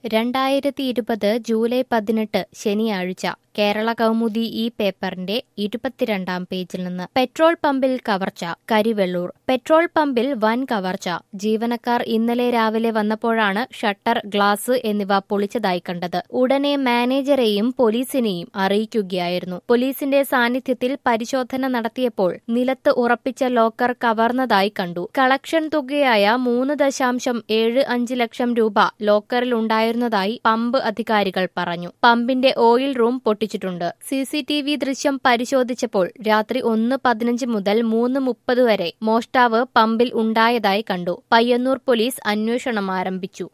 രണ്ടായിരത്തി ഇരുപത് ജൂലൈ പതിനെട്ട് ശനിയാഴ്ച കേരള കൗമുദി ഈ പേപ്പറിന്റെ ഇരുപത്തിരണ്ടാം പേജിൽ നിന്ന് പെട്രോൾ പമ്പിൽ കവർച്ച കരിവെള്ളൂർ പെട്രോൾ പമ്പിൽ വൻ കവർച്ച ജീവനക്കാർ ഇന്നലെ രാവിലെ വന്നപ്പോഴാണ് ഷട്ടർ ഗ്ലാസ് എന്നിവ പൊളിച്ചതായി കണ്ടത് ഉടനെ മാനേജരെയും പോലീസിനെയും അറിയിക്കുകയായിരുന്നു പോലീസിന്റെ സാന്നിധ്യത്തിൽ പരിശോധന നടത്തിയപ്പോൾ നിലത്ത് ഉറപ്പിച്ച ലോക്കർ കവർന്നതായി കണ്ടു കളക്ഷൻ തുകയായ മൂന്ന് ദശാംശം ഏഴ് അഞ്ച് ലക്ഷം രൂപ ലോക്കറിൽ ഉണ്ടായിരുന്നതായി പമ്പ് അധികാരികൾ പറഞ്ഞു പമ്പിന്റെ ഓയിൽ റൂം പൊട്ടിച്ചിട്ടുണ്ട് സി സി ടി വി ദൃശ്യം പരിശോധിച്ചപ്പോൾ രാത്രി ഒന്ന് പതിനഞ്ച് മുതൽ മൂന്ന് മുപ്പത് വരെ മോഷ്ടാവ് പമ്പിൽ ഉണ്ടായതായി കണ്ടു പയ്യന്നൂർ പോലീസ് അന്വേഷണം ആരംഭിച്ചു